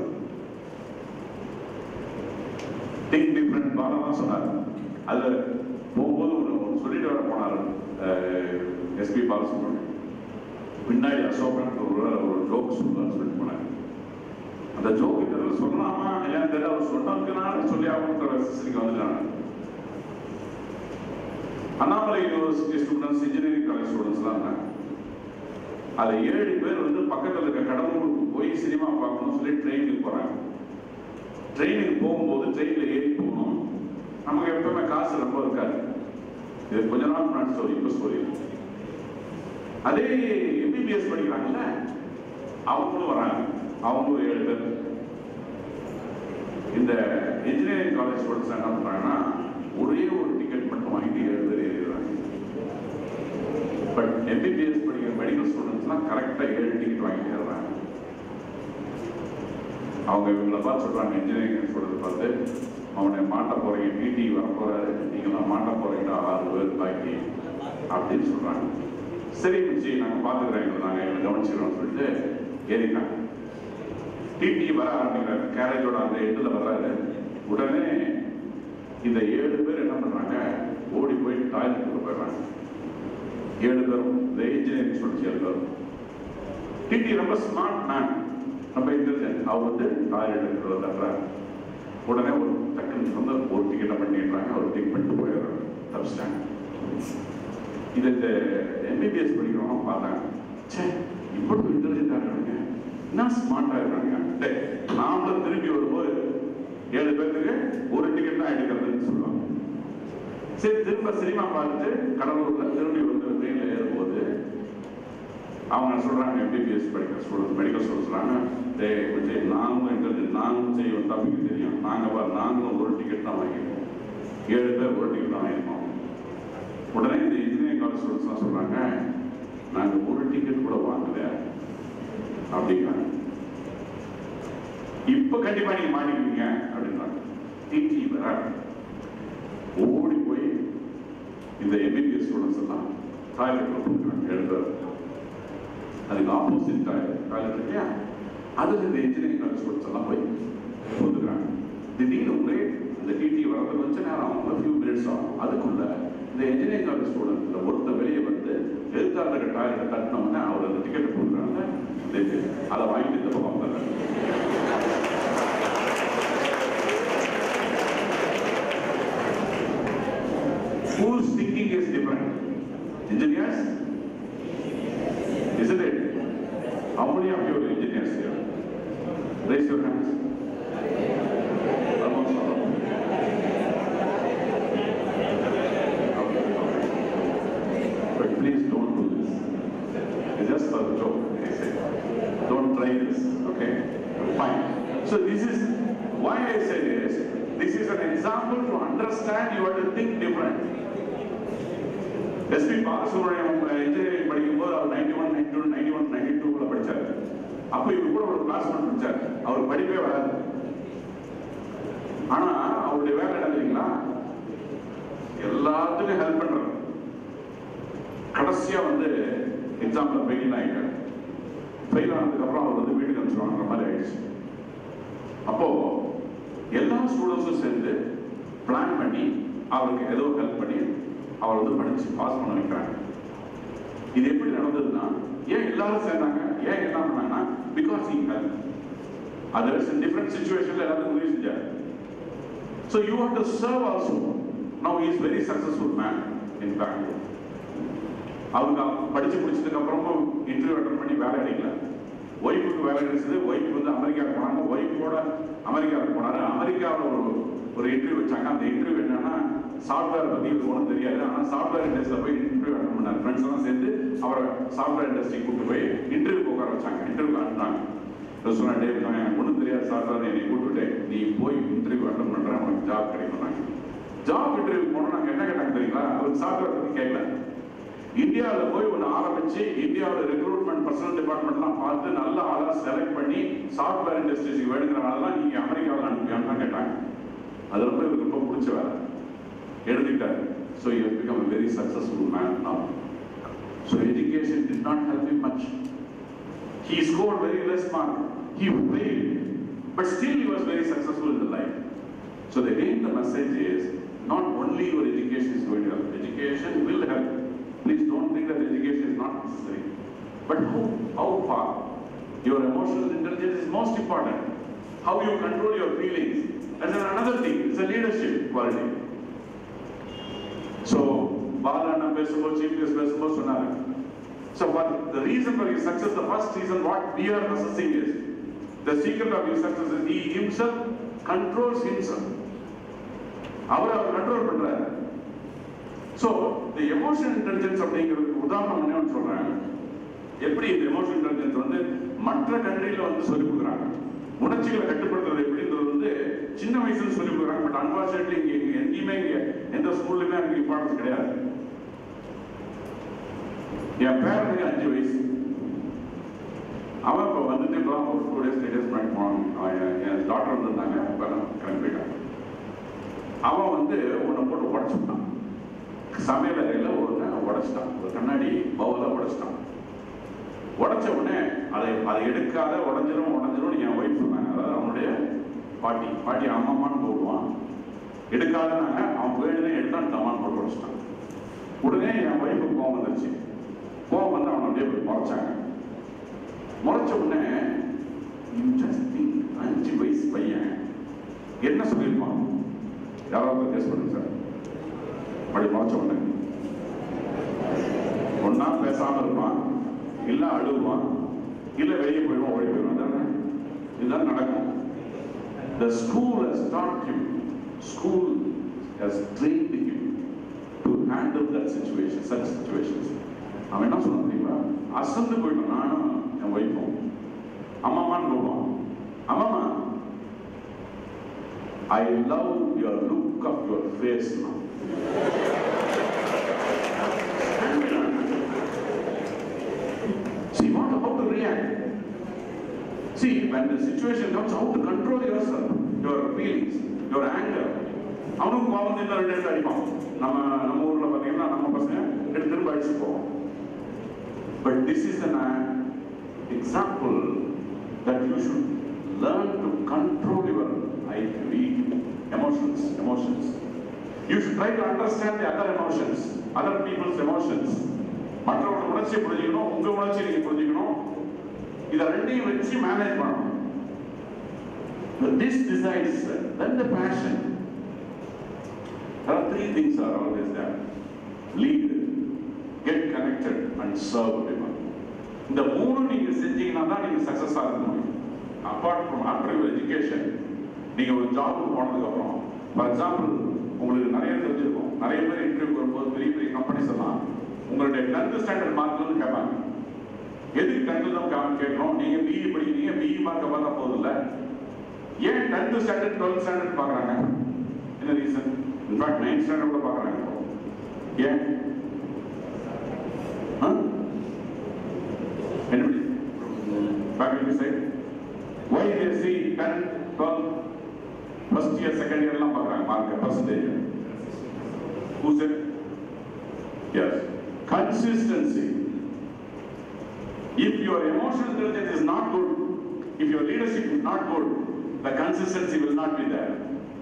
Think different Bala தான் சொன்னார் அதுல போகும்போது ஒரு ஒரு சொல்லிட்டு வர போனார் SP Balasubramaniam பின்னாடி அசோகன் ஒரு ஒரு ஜோக் சொல்லுவார் சொல்லிட்டு போனார் அந்த ஜோக் இதில் சொல்லலாமா இல்லையா தெரியல அவர் சொன்னதுக்குனால சொல்லி அவங்க சிசிக்கு வந்துட்டாங்க Annamalai university students engineering college ஸ்டூடெண்ட்ஸ்லாம் இருந்தாங்க அதுல ஏழு பேர் வந்து பக்கத்துல இருக்க கடலூருக்கு போய் சினிமா பார்க்கணும்னு சொல்லி ட்ரெயினுக்கு போறாங்க ட்ரெயினுக்கு போகும்போது ட்ரெயின்ல ஏறி போகணும் நமக்கு எப்பவுமே காசு ரொம்ப இருக்காது இது கொஞ்ச நாள் முன்னாடி ஸ்டோரி இப்போ ஸ்டோரி அதே எம்பிபிஎஸ் படிக்கிறாங்கல்ல அவங்களும் வராங்க அவங்க ஒரு ஏழு பேர் இந்த இன்ஜினியரிங் காலேஜ் ஸ்டூடெண்ட்ஸ் என்ன பண்றாங்கன்னா ஒரே ஒரு டிக்கெட் மட்டும் வாங்கிட்டு ஏழு பேர் ஏறிடுறாங்க பட் எம்பிபிஎஸ் படிக்கிற மெடிக்கல் ஸ்டூடெண்ட்ஸ்லாம் கரெக்டாக ஏழு டிக்கெட் வாங்கிட்டு ஏறுறாங்க அவங்க இவங்கள பார்த்து சொல்றாங்க இன்ஜினியரிங் ஸ்டூடெண்ட் பார்த்து அவனை மாட்ட போறீங்க பிடி வர போறாரு நீங்களாம் மாட்ட போறீங்கடா ஆறு பேர் பாக்கி அப்படின்னு சொல்றாங்க சரி மிச்சி நாங்க பாத்துக்கிறோம் எங்களை நாங்க எங்களை கவனிச்சுக்கிறோம் சொல்லிட்டு ஏறிட்டாங்க டிடி வர ஆரம்பிக்கிறாரு கேரேஜோட அந்த எண்டில் வர்றாரு உடனே இந்த ஏழு பேர் என்ன பண்றாங்க ஓடி போய் டாய்லெட்டுக்கு போயிடுறாங்க ஏழு பேரும் இந்த இன்ஜினியரிங் ஸ்டூடெண்ட்ஸ் ஏழு பேரும் டிடி ரொம்ப ஸ்மார்ட் மேன் ரொம்ப இன்டெலிஜென்ட் அவர் வந்து டாய்லெட் இருக்கிறத தட்டுறாரு உடனே ஒரு டக்குன்னு வந்து ஒரு டிக்கெட்டை பண்ணிடுறாங்க அவர் டிக் பண்ணிட்டு போயிடுறாங்க தப்பிச்சிட்டாங்க இது இந்த எம்பிபிஎஸ் படிக்கிறவங்க பார்த்தாங்க சே இவ்வளவு இன்டெலிஜென்ட்டாக இருக்காங்க என்ன ஸ்மார்ட்டாக இருக்காங்க டேய், நாமளும் திரும்பி வரும்போது ஏழு பேர்த்துக்கு ஒரு டிக்கெட் தான் எடுக்கிறதுன்னு சொல்லுவாங்க சரி திரும்ப சினிமா பார்த்துட்டு கடலூர்ல திரும்பி வந்து ட்ரெயினில் ஏறும்போது அவங்க சொல்றாங்க எம்பிபிஎஸ் படிக்கிற ஸ்டூடெண்ட் மெடிக்கல் ஸ்டூடெண்ட் சொல்றாங்க டேய் விஜய் நாங்களும் எங்களுக்கு நாங்களும் செய்வோம் தம்பிக்கு தெரியும் நாங்க பாரு நாங்களும் ஒரு டிக்கெட் தான் வாங்கியிருக்கோம் ஏழு பேர் ஒரு டிக்கெட் தான் வாங்கியிருக்கோம் உடனே இந்த இன்ஜினியரிங் காலேஜ் ஸ்டூடெண்ட்ஸ்லாம் சொல்றாங்க நாங்க ஒரு டிக்கெட் கூட வாங்கல அப்படிங்கிறாங்க இப்ப கண்டிப்பா நீங்க மாட்டிக்குவீங்க அப்படின்றாங்க டிடி வர ஓடி போய் இந்த எம்பிபிஎஸ் ஸ்டூடெண்ட்ஸ் எல்லாம் டாய்லெட்ல போட்டுக்கிறாங்க ஏழு பேர் அதுக்கு ஆப்போசிட் டாய்லெட் டாய்லெட் இல்லையா அதுல இந்த இன்ஜினியரிங் காலேஜ் ஸ்டூடெண்ட்ஸ் எல்லாம் போய் போட்டுக்கிறாங்க திடீர்னு ஒரே இந்த டிடி வரது கொஞ்ச நேரம் ஆகும் ஃபியூ மினிட்ஸ் ஆகும் அதுக்குள்ள இந்த இன்ஜினியரிங் காலேஜ் ஸ்டூடெண்ட்ல ஒருத்த வெளியே வந்து எழுத்தாளர் இருக்க டாய்லெட்டை தட்டினோம்னா அவர் அந்த டிக்கெட் போட்டுக்கிறாங்க அதை வாங்கிட்டு இந்த பக்கம் வந்துடுறாங்க whose thinking is different? Engineers? Isn't it? How many of you are engineers here? Raise your hands. Almost all of you. Okay, okay. But please don't do this. It's just for the joke, I say. Don't try this, okay? Fine. So this is why I say this. This is an example to understand you have to think different. SP Balasubramaniam engineering படிக்கும்போது அவர் ninety one ninety one ninety one ninety டூக்குள்ள படிச்சாரு அப்போ இவர் கூட ஒரு classmate படிச்சார் அவர் படிப்பே வராது ஆனா அவருடைய வேலை என்ன தெரியுங்களா எல்லாத்துக்கும் ஹெல்ப் பண்றாரு கடைசியா வந்து எக்ஸாம்ல ஃபெயில் ஆயிட்டார் ஃபெயில் ஆனதுக்கு அப்புறம் அவர் வந்து வீட்டுக்கு அனுப்பிச்சிருவாங்கிற மாதிரி ஆயிடுச்சு அப்போ எல்லா ஸ்டூடெண்ட்ஸும் சேர்ந்து பிளான் பண்ணி அவருக்கு ஏதோ ஹெல்ப் பண்ணி அவர் வந்து படிச்சு பாஸ் பண்ண வைக்கிறாங்க இது எப்படி நடந்ததுன்னா ஏன் எல்லாரும் சேர்ந்தாங்க ஏன் என்ன பண்ணாங்கன்னா because he help others in different சுச்சுவேஷன்ல எல்லாத்துக்கும் உதவி செஞ்சார் so you have to serve also now is very successful man in Bangalore அவங்க படிச்சு முடிச்சதுக்கு அப்புறமும் இன்டர்வியூ அட்டன் பண்ணி வேலை கிடைக்கல ஒய்ஃபுக்கு வேலை கிடைச்சது ஒய்ஃப் வந்து அமெரிக்காவுக்கு போனாங்க ஒய்ஃபோட அமெரிக்காவுக்கு போனாரு அமெரிக்காவில் ஒரு ஒரு இன்டர்வியூ வச்சாங்க அந்த இன்டர்வியூ என்னன்னா சாஃப்ட்வேர் பத்தி இவருக்கு ஒன்றும் தெரியாது ஆனால் சாஃப்ட்வேர் இண்டஸ்ட்ரியில் போய் இன்டர்வியூ அட்டன் பண்ணார் ஃப்ரெண்ட்ஸ் எல்லாம் சேர்ந்து அவரை சாஃப்ட்வேர் இண்டஸ்ட்ரி கூப்பிட்டு போய் இன்டர்வியூ உட்கார வச்சாங்க இன்டர்வியூ அனுப்பினாங்க சொன்னா டே எனக்கு ஒன்றும் தெரியாது சாஃப்ட்வேர் என்னை கூப்பிட்டு நீ போய் இன்டர்வியூ அட்டன் பண்ற உனக்கு ஜாப் கிடைக்கும் ஜாப் இன்டர்வியூ போனோம் நாங்கள் என்ன கேட்டாங்க தெரியுங்களா அவர் சாஃப்ட்வேர் பத்தி கேட்கல இந்தியாவில் போய் ஒன்று ஆரம்பிச்சு இந்தியாவில் ரெக்ரூட்மெண்ட் பர்சனல் டிபார்ட்மெண்ட்லாம் பார்த்து நல்ல ஆளாக செலக்ட் பண்ணி சாஃப்ட்வேர் இண்டஸ்ட்ரீஸ்க்கு வேணுங்கிற ஆளெல்லாம் நீங்கள் அமெரிக்காவில் அனுப்பியான்னு தான் கேட்டாங்க அது ரொம்ப இவருக்கு ரொம்ப பிடிச்ச வேலை எடுத்துக்கிட்டாரு so you become a very successful man now so education did not help him much he scored very less mark he failed but still he was very successful in the life so the again the message is not only your education is going to help education will help please don't think that education is not necessary but how how far your emotional intelligence is most important how you control your feelings that's another thing it's a leadership quality so பாலண்ணா பேசும்போது chief guest பேசும்போது சொன்னாங்க So but the reason for his success, the first reason what we are assessing is, the secret of his success is he himself controls himself. அவர் அவர் control பண்றாரு so இந்த emotional intelligence அப்படிங்கிறதுக்கு உதாரணம் என்ன சொல்றேன் எப்படி இந்த எமோஷனல் இன்டெலிஜென்ஸ் வந்து மற்ற கண்ட்ரியில வந்து சொல்லிக் கொடுக்குறாங்க உணர்ச்சிகளை கட்டுப்படுத்துறது எப்படின்றது வந்து சின்ன வயசுல சொல்லிக் கொடுக்குறாங்க பட் அன்பார்ச்சுனேட்லி இங்க இங்க எங்கேயுமே இங்க எந்த ஸ்கூல்லையுமே அதுக்கு இம்பார்ட்டன்ஸ் கிடையாது என் பேரனுக்கு அஞ்சு வயசு அவன் இப்போ வந்துட்டு இப்போ ஒரு டூ டேஸ் த்ரீ டேஸ் முன்னாடி போனான் அவன் என் என் டாக்டர் வந்திருந்தாங்க இப்போ நான் கிளம்பி போயிட்டான் அவன் வந்து உன்னை போட்டு உடச்சுட்டான் சமையல் அறையில் ஒன்று உடச்சிட்டான் ஒரு கண்ணாடி பவுல உடச்சிட்டான் உடச்ச உடனே அதை அதை எடுக்காத உடஞ்சிரும் உடஞ்சிரும் என் ஒய்ஃப் சொன்னாங்க அதாவது அவனுடைய பாட்டி பாட்டி அம்மாமான்னு போடுவான் எடுக்காதனாங்க அவன் வேணுனே எடுத்தான் டமான் போட்டு உடச்சிட்டான் உடனே என் ஒய்ஃபுக்கு கோவம் வந்துருச்சு கோவம் வந்து அவனை அப்படியே போய் முறைச்சாங்க முளைச்ச உடனே you just think அஞ்சு வயசு பையன் என்ன சொல்லியிருப்பான் யாராவது கேஸ் பண்ணுங்க சார் அப்படி முளைச்ச உடனே ஒன்னா பேசாம இருப்பான் இல்ல அழுவான் இல்ல வெளியே போயிடுவான் ஓடி போயிடுவான் தானே இதுதான் நடக்கும் The school has taught him, school has trained him to handle that situation, such situations. அவன் என்ன சொன்னான் தெரியுமா அசந்து போயிட்டான் நானும் என் ஒய்ஃபும் அம்மாமான்னு கூப்பிடுவான் அம்மாமா I love your look of your face நான் See, what how to react? See, when the situation comes, how to control yourself, your feelings, your anger. அவனும் கோபம் இருந்தால் ரெண்டு எடுத்து அடிப்பான் நம்ம நம்ம ஊர்ல பார்த்தீங்கன்னா நம்ம பசங்க ரெண்டு திரும்ப அடிச்சு போவோம் but this is an example that you should learn to control your I read emotions, emotions. You should try to understand the other emotions, other people's emotions. மற்றவங்க உணர்ச்சியை புரிஞ்சுக்கணும் உங்க உணர்ச்சியை நீங்க புரிஞ்சுக்கணும் இதை ரெண்டையும் வச்சு மேனேஜ் பண்ணணும் This decides then the passion. There are three things are always there. Lead, get connected and serve everyone. இந்த மூணு நீங்க செஞ்சீங்கன்னா தான் நீங்க சக்சஸ் ஆக முடியும் apart from after your education நீங்க ஒரு ஜாபுக்கு போனதுக்கு அப்புறம் ஃபார் எக்ஸாம்பிள் உங்களுக்கு நிறைய தெரிஞ்சிருக்கும் நிறைய பேர் இன்டர்வியூ வரும்போது பெரிய பெரிய கம்பெனிஸ் எல்லாம் உங்களுடைய டென்த் ஸ்டாண்டர்ட் மார்க் வந்து கேட்பாங்க எதுக்கு டென்த் தான் கே- கேட்கணும் நீங்க பிஇ படிக்கிறீங்க பிஇ மார்க்கை பார்த்தா போதும் இல்ல ஏன் டென்த் ஸ்டாண்டர்ட் டுவெல்த் ஸ்டாண்டர்ட் பார்க்கறாங்க என்ன ரீசன் இன்ஃபேக்ட் நைன்த் ஸ்டாண்டர்ட் கூட பார்க்கறாங்க இப்போ. ஏன் ஆ? Anybody? Faculty side? Why they see 10, 12, first year, second year எல்லாம் பார்க்கறாங்க mark percentage Who said? Yes. Consistency. If your emotional intelligence is not good, if your leadership is not good, the consistency will not be there.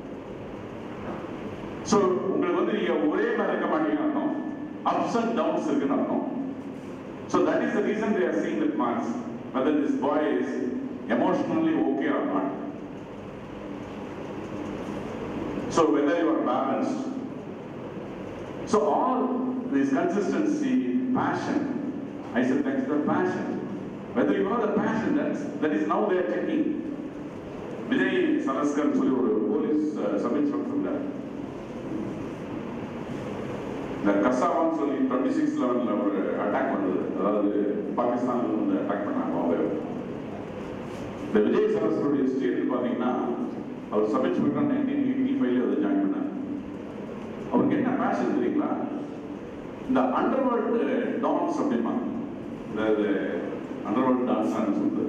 So, உங்களுக்கு வந்து நீங்க ஒரே மாதிரி இருக்க மாட்டீங்கன்னு அர்த்தம் ups and downs இருக்குன்னு அர்த்தம் So that is the reason they are seeing that marks, whether this boy is emotionally okay or not. So whether you are balanced. So all this consistency, passion, I said that's the passion. Whether you have the passion, that's, that is now they are checking. Vijay சலஸ்கர் சொல்லி ஒரு police sub inspector இருந்தார் இந்த கசாவான்னு சொல்லி twenty six லெவலில் ஒரு attack வந்தது அதாவது பாகிஸ்தான்ல வந்து அட்டாக் பண்ணாங்க அவங்க இந்த விஜய் சரஸ்வருடைய ஹிஸ்டரி எடுத்து பார்த்தீங்கன்னா அவர் சப் இன்ஸ்பெக்டர் நைன்டீன் எயிட்டி ஃபைவ்ல அதை ஜாயின் பண்ணார் அவருக்கு என்ன பேஷன் தெரியுங்களா இந்த அண்டர்வேர்ல்டு டான்ஸ் அப்படிம்பாங்க அதாவது அண்டர்வேர்ல்டு டான்ஸ் சொல்றது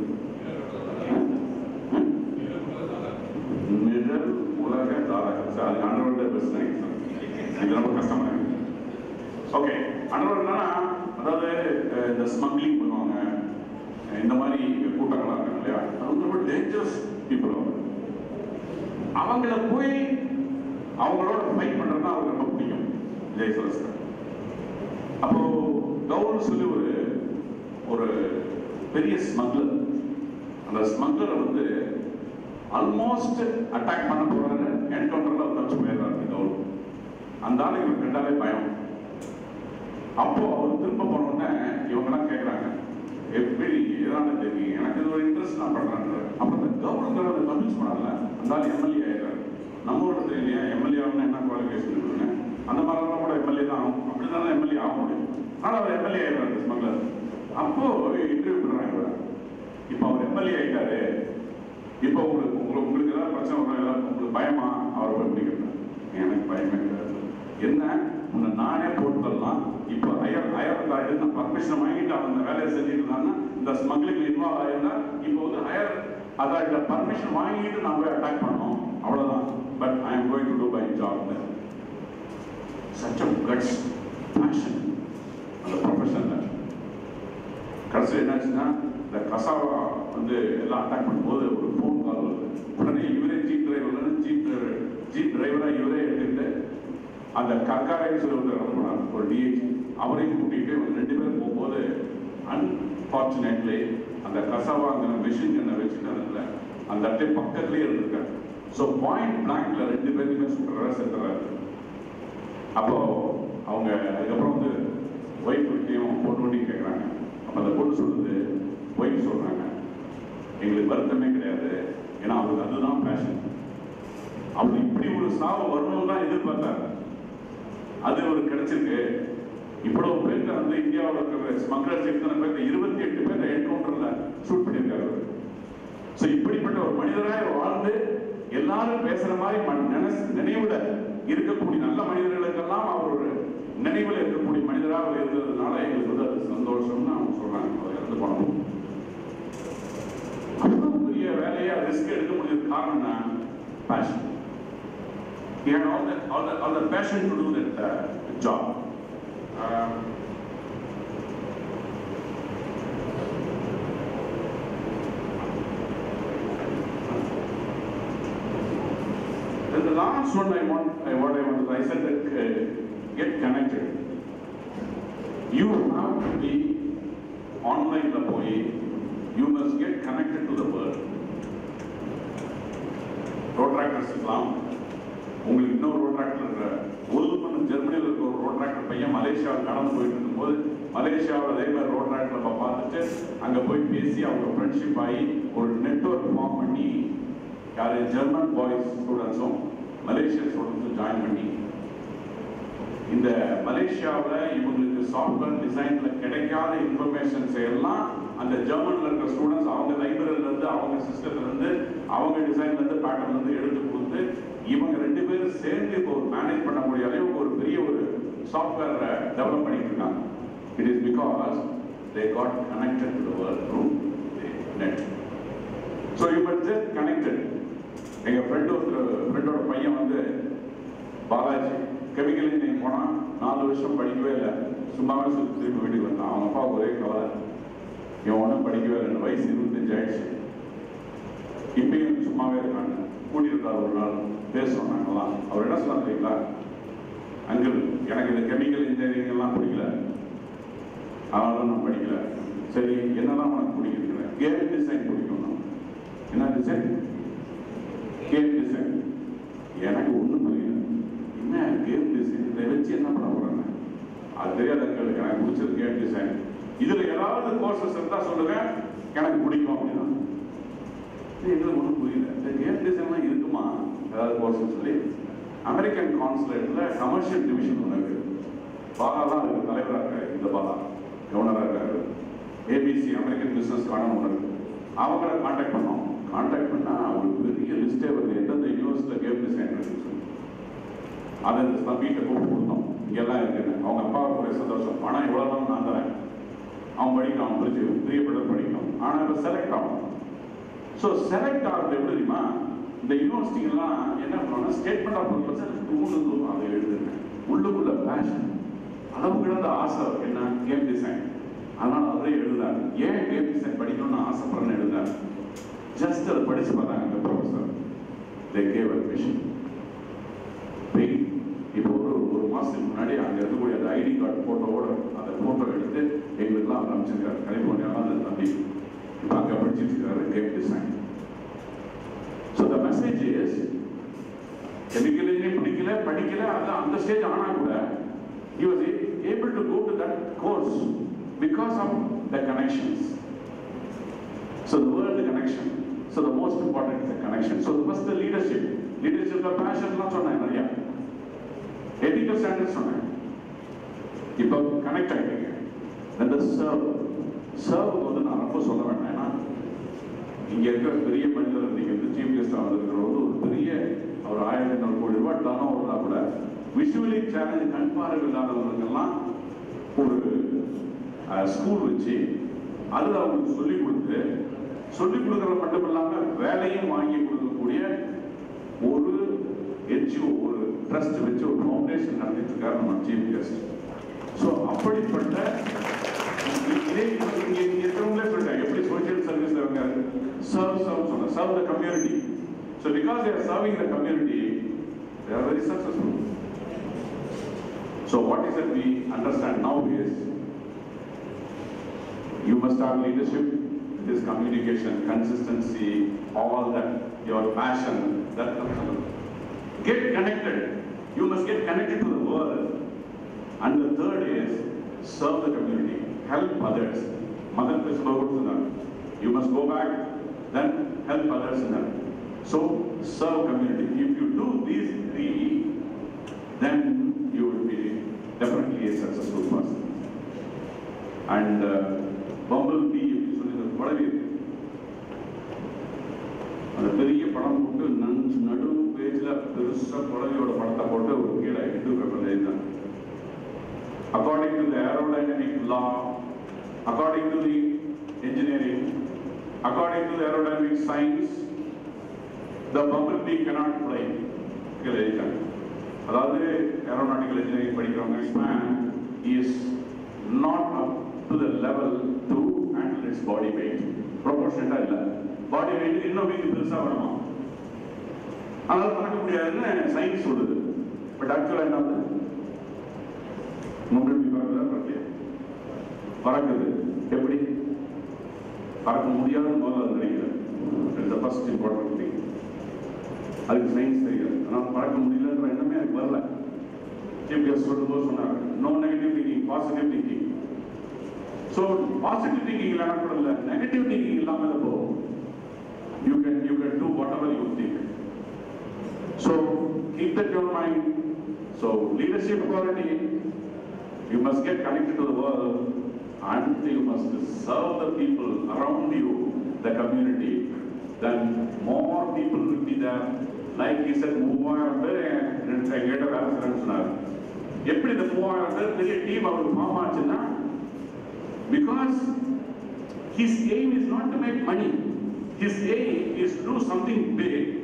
நிழல் உலக தாரகம் சார் அது அண்டர்வேர்ல்டு பெஸ்ட் இது ரொம்ப கஷ்டமா இருக்கு ஓகே அண்டர்வேர்ல்டுனா அதாவது அஹ், இந்த ஸ்மக்லிங் பண்ணுவாங்க அஹ், இந்த மாதிரி கூட்டங்கள்லாம் இருக்காங்க இல்லையா அது வந்து ரொம்ப டேஞ்சரஸ் பீப்புள் அவங்க அவங்கள போய் அவங்களோட ஃபைட் பண்றது தான் அவருக்கு ரொம்ப பிடிக்கும் விஜய் சரஸ்கர் அப்போ கவுர் சொல்லி ஒரு ஒரு பெரிய ஸ்மக்லர் அந்த ஸ்மக்லரை வந்து ஆல்மோஸ்ட் அட்டாக் பண்ண போறாரு என்கவுண்டர்ல தச்சு போயிடுறாரு கவுர் அந்த ஆளு இவருக்கு கண்டாலே பயம் அப்போ அவர் திரும்ப போன உடனே இவங்கெல்லாம் கேட்குறாங்க எப்படி எதனால தெரியும் எனக்கு இது ஒரு இன்ட்ரெஸ்ட் நான் பண்றேன் அப்போ இந்த கவர்மெண்ட் கன்வின்ஸ் பண்ணல அந்த ஆள் எம்எல்ஏ ஆயிடுறாரு நம்ம ஊர்ல தெரியலையா எம்எல்ஏ ஆகணும்னா என்ன குவாலிஃபிகேஷன் இருக்குன்னு அந்த மாதிரிலாம் கூட எம்எல்ஏ தான் ஆகும் அப்படி தான் எம்எல்ஏ ஆக முடியும் ஆனால் அவர் எம்எல்ஏ ஆயிடுறாரு ஸ்மக்லர் அப்போ இன்டர்வியூ பண்றாங்க இவரை. இப்போ அவர் எம்எல்ஏ ஆயிட்டாரு இப்போ உங்களுக்கு உங்களுக்கு உங்களுக்கு ஏதாவது பிரச்சனை வரும் ஏதாவது உங்களுக்கு பயமா அவரை போய் பிடிக்கிறது எனக்கு பயமே கிடையாது என்ன உன்னை நானே போட்டு தரலாம் இப்போ ஹையர் ஹையர் தாண்டி நான் பர்மிஷன் வாங்கிட்டு அவன் இந்த வேலையை செஞ்சுட்டு இருந்தாங்கன்னா இந்த ஸ்மக்லிங் இன்வால்வ் ஆயிருந்தா இப்போ வந்து ஹையர் அதாட்ட பர்மிஷன் வாங்கிட்டு நான் போய் அட்டாக் பண்ணோம் அவ்வளவுதான் but I am going to do by job such a guts passion அந்த ப்ரொஃபஷனில் கடைசி என்னாச்சுன்னா இந்த கசாவா வந்து எல்லாம் அட்டாக் பண்ணும்போது ஒரு ஃபோன் கால் வருது உடனே இவரே ஜீப் டிரைவர் ஜீப் ஜீப் டிரைவரா இவரே எடுத்துக்கிட்டு அந்த கற்காரை சொல்லி ஒரு போனார் ஒரு டிஹெச் அவரையும் கூட்டிட்டு இவங்க ரெண்டு பேரும் போகும்போது அன்பார்ச்சுனேட்லி அந்த கசவாங்கிற மிஷின் கண்ணை வச்சுட்டதுல அந்த அட்டை பக்கத்துலேயே இருந்திருக்காரு ஸோ பாயிண்ட் பிளாங்க்ல ரெண்டு பேருக்குமே சுட்டுறாரு செத்துறாரு அப்போ அவங்க அதுக்கப்புறம் வந்து ஒய்ஃப் கிட்டையும் பொண்ணு வண்டி கேட்குறாங்க அப்போ அந்த பொண்ணு சொல்லுது ஒய்ஃப் சொல்றாங்க எங்களுக்கு வருத்தமே கிடையாது ஏன்னா அவருக்கு அதுதான் பேஷன் அவர் இப்படி ஒரு சாவு வரணும்னு தான் எதிர்பார்த்தாரு அது ஒரு கிடைச்சிருக்கு இவ்வளவு பேருக்கு வந்து இந்தியாவில் இருக்கிற ஸ்மக்லர்ஸ் எத்தனை பேருக்கு இருபத்தி எட்டு பேர் என்கவுண்டர்ல ஷூட் பண்ணியிருக்காரு அவரு. ஸோ இப்படிப்பட்ட ஒரு மனிதராய் வாழ்ந்து எல்லாரும் பேசுற மாதிரி ம- நினைஸ்- நினைவுல இருக்கக்கூடிய நல்ல மனிதர்களுக்கெல்லாம் அவர் ஒரு நினைவுல இருக்கக்கூடிய மனிதராக இருந்ததுனால எங்களுக்கு வந்து அது சந்தோஷம்னு அவங்க சொல்றாங்க அவர் இறந்து போனோம் அவ்வளவு பெரிய வேலையா ரிஸ்க் எடுக்க முடியாது காரணம் என்ன passion He had all the, all the, all the passion to do that uh, job. Um, Then the last one I want, I, what I want, I said that uh, get connected. You have to be online the boy. You must get connected to the world. Rotaractors இருக்கலாம் உங்களுக்கு இன்னொரு Rotaractor இருக்கிற ஒருமன் ஜெர்மனியில் இருக்க ஒரு Rotaractor பையன் மலேசியாவில் நடந்து போயிட்டு இருக்கும்போது மலேசியாவில் அதே மாதிரி ரோட்ராக்டர் நம்ம பார்த்துட்டு அங்கே போய் பேசி அவங்க ஃப்ரெண்ட்ஷிப் ஆகி ஒரு நெட்வொர்க் ஃபார்ம் பண்ணி யார் ஜெர்மன் பாய்ஸ் ஸ்டூடெண்ட்ஸும் மலேசியன் ஸ்டூடெண்ட்ஸும் ஜாயின் பண்ணி இந்த மலேசியாவில் இவங்களுக்கு சாஃப்ட்வேர் டிசைன்ல கிடைக்காத இன்ஃபர்மேஷன்ஸ் எல்லாம் அந்த ஜெர்மன்ல இருக்கிற ஸ்டூடெண்ட்ஸ் அவங்க லைப்ரரியில இருந்து அவங்க சிஸ்டத்துல இருந்து அவங்க டிசைன்ல இருந்து பேட்டர்ன்ல இருந்து எடுத்து கொடுத்து இவங்க ரெண்டு பேரும் சேர்ந்து இப்போ ஒரு மேனேஜ் பண்ண முடிய அளவுக்கு ஒரு பெரிய ஒரு சாஃப்ட்வேர் டெவலப் பண்ணிட்டு இருக்காங்க it is because they got connected to the world through net so you but just connected எங்க ஃப்ரெண்டு ஒருத்தர் ஃப்ரெண்டோட பையன் வந்து பாலாஜி கெமிக்கல் இன்ஜினியரிங் போனான் நாலு வருஷம் படிக்கவே இல்லை சும்மாவே சுற்றி திருப்பி வீட்டுக்கு வந்தான் அவங்க அப்பா ஒரே கவலை இவன் ஒன்றும் படிக்கவே இல்லை எனக்கு வயசு இருபத்தஞ்சு ஆயிடுச்சு இப்பயும் சும்மாவே இருக்காங்க கூட்டியிருக்காரு ஒரு நாள் பேசுவோம் நாங்கெல்லாம் அவர் என்ன சொன்னா தெரியுங்களா அங்கிள் எனக்கு இந்த கெமிக்கல் இன்ஜினியரிங் எல்லாம் பிடிக்கல அதனால தான் நான் படிக்கல சரி என்னதான் உனக்கு பிடிக்கிறது கேம் டிசைன் பிடிக்கும் நான். என்ன டிசைன் கேம் டிசைன் எனக்கு ஒன்றும் புரியல என்ன கேம் டிசைன் இதை வச்சு என்ன பண்ண போறாங்க அது தெரியாது எங்களுக்கு எனக்கு பிடிச்சது கேம் டிசைன் இதுல ஏதாவது கோர்சஸ் இருந்தா சொல்லுங்க எனக்கு பிடிக்கும் அப்படின்னா இது எங்களுக்கு ஒன்றும் புரியல இந்த கேம் டிசைன்லாம் இருக்குமா ஏதாவது கோர்சஸ் சொல்லி அமெரிக்கன் கான்சுலேட்ல கமர்ஷியல் டிவிஷன் ஒன்று இருக்கு பாலா தான் இருக்கு தலைவராக இருக்காரு இந்த பாலா கவர்னராக இருக்காரு ஏபிசி அமெரிக்கன் பிசினஸ் கார்டன் ஒன்று இருக்கு அவங்கள காண்டாக்ட் பண்ணோம் காண்டாக்ட் பண்ணா ஒரு பெரிய லிஸ்டே வருது எந்தெந்த யூனிவர்சிட்டியில் கேம் டிசைன் இருக்குன்னு சொல்லி அதை இந்த தம்பிகிட்ட கூப்பிட்டு கொடுத்தோம் இங்கெல்லாம் இருக்குன்னு அவங்க அப்பாவுக்கு ஒரே சந்தோஷம் ஆனால் இவ்வளோ தான் நான் தரேன் அவன் படிக்கணும் அவன் பிடிச்சி பிரியப்பட்டது படிக்கணும் ஆனால் இப்போ செலக்ட் ஆகும் ஸோ செலக்ட் ஆகிறது எப்படி தெரியுமா இந்த யூனிவர்சிட்டிகள்லாம் என்ன பண்ணுவாங்கன்னா ஸ்டேட்மெண்ட் ஆஃப் பர்பஸ் டூன்னு அதை எழுதுங்க உள்ளுக்குள்ள பேஷன் அளவு கிடந்த ஆசை என்ன கேம் டிசைன் அதனால அவரே எழுதுறாரு ஏன் கேம் டிசைன் படிக்கணும்னு ஆசைப்படுறேன்னு எழுதுறாரு ஜஸ்ட் அதை படிச்சு பார்த்தாங்க அந்த ப்ரொஃபஸர் தே கேவ் அட்மிஷன் போய் இப்போ ஒரு ஒரு மாசத்துக்கு முன்னாடி அங்க இருக்கக்கூடிய அந்த ஐடி கார்டு போட்டோவோட அந்த போட்டோ எடுத்து எங்களுக்குலாம் அவர் அனுப்பிச்சிருக்காரு கலிபோர்னியாவில் அந்த தம்பி இப்போ அங்கே படிச்சிட்டு இருக்காரு game design so the message is chemical engineering பிடிக்கல படிக்கல அது அந்த ஸ்டேஜ் ஆனா கூட he was a- able to go to that course because of the connections so the word connection so the most important is the connection so the first the leadership leadership the passion எல்லாம் சொன்னேன் நிறையா ethical standards சொன்னேன் இப்போ connect ஆகிட்டீங்க அந்த serve serve வந்து நான் ரொம்ப சொல்ல வேண்டாம் ஏன்னா இங்க இருக்கிற பெரிய மனிதர் இன்னைக்கு வந்து சீஃப் கெஸ்ட் வந்திருக்கிறவர் ஒரு பெரிய ஒரு ஆயிரத்தி ஐநூறு கோடி ரூபாய் டர்ன் ஓவர்னா கூட விஷுவலி சேலஞ்ச் கண் பார்வை இல்லாதவங்களுக்கெல்லாம் ஒரு ஸ்கூல் வச்சு அதில் அவங்களுக்கு சொல்லிக் கொடுத்து சொல்லிக் கொடுக்கறது மட்டும் இல்லாம வேலையும் வாங்கி கொடுக்கக்கூடிய ஒரு என்ஜிஓ ஒரு ட்ரஸ்ட் வச்சு ஒரு ஃபவுண்டேஷன் நடத்திட்டு இருக்காரு நம்ம சீஃப் கெஸ்ட் ஸோ அப்படிப்பட்ட இதே இங்க இங்க இருக்கிறவங்களே சொல்லிட்டாங்க எப்படி சோஷியல் சர்வீஸ் அவங்க சர்வ் சர்வ் சொன்ன serve the community so because there serving the community they are very successful so what is it we understand now is you must have leadership is communication, consistency, all that, your passion, that comes along. Get connected. You must get connected to the world. And the third is serve the community, help others. Mother Krishna You must go back, then help others in that. So serve community. If you do these three, then you will be definitely a successful person. And uh, Bumble Bee, அப்படின்னு சொல்லி ஒரு படவே இருக்கு அந்த பெரிய படம் போட்டு நன் நடு பேஜில் பெருசா குழந்தையோட படத்தை போட்டு ஒரு கீழே இந்து பேப்பர்ல எழுதினாங்க according to the aerodynamic law according to the engineering, according to the aerodynamic science, the bumblebee cannot fly. கீழே எழுதிட்டாங்க அதாவது ஏரோநாட்டிக்கல் இன்ஜினியரிங் படிக்கிறவங்க man is not up to the level to handle its body weight ப்ரொபோர்ஷனட்டா இல்லை body wait இன்னும் wait பெருசா வேணுமா அதனால பறக்க முடியாதுன்னு சயின்ஸ் சொல்லுது பட் ஆக்சுவலா என்ன ஆகுது முன்னாடி பறக்குதா பறக்கலையா பறக்குது எப்படி பறக்க முடியாதுன்னு முதல்ல அது நினைக்கிறேன் இட்ஸ் ஃபர்ஸ்ட் இம்பார்ட்டன்ட் திங் அதுக்கு சயின்ஸ் தெரியாது ஆனால் பறக்க முடியலன்ற எண்ணமே எனக்கு வரல சீஃப் கெஸ்ட் சொல்லும்போது சொன்னாங்க no negative thinking positive thinking so positive thinking இல்லைனா கூட இல்லை நெகட்டிவ் திங்கிங் இல்லாமல் இப்போ you can you can do whatever you think so keep that your mind so leadership quality you must get connected to the world and you must serve the people around you, the community. Then more people will be there. Like he said, மூவாயிரம் பேர் எங்கிட்ட வேலை செய்யறேன்னு சொன்னார் எப்படி இந்த மூவாயிரம் பேர் பெரிய டீம் அவருக்கு ஃபார்ம் ஆச்சுன்னா because his aim is not to make money. His aim is to do something big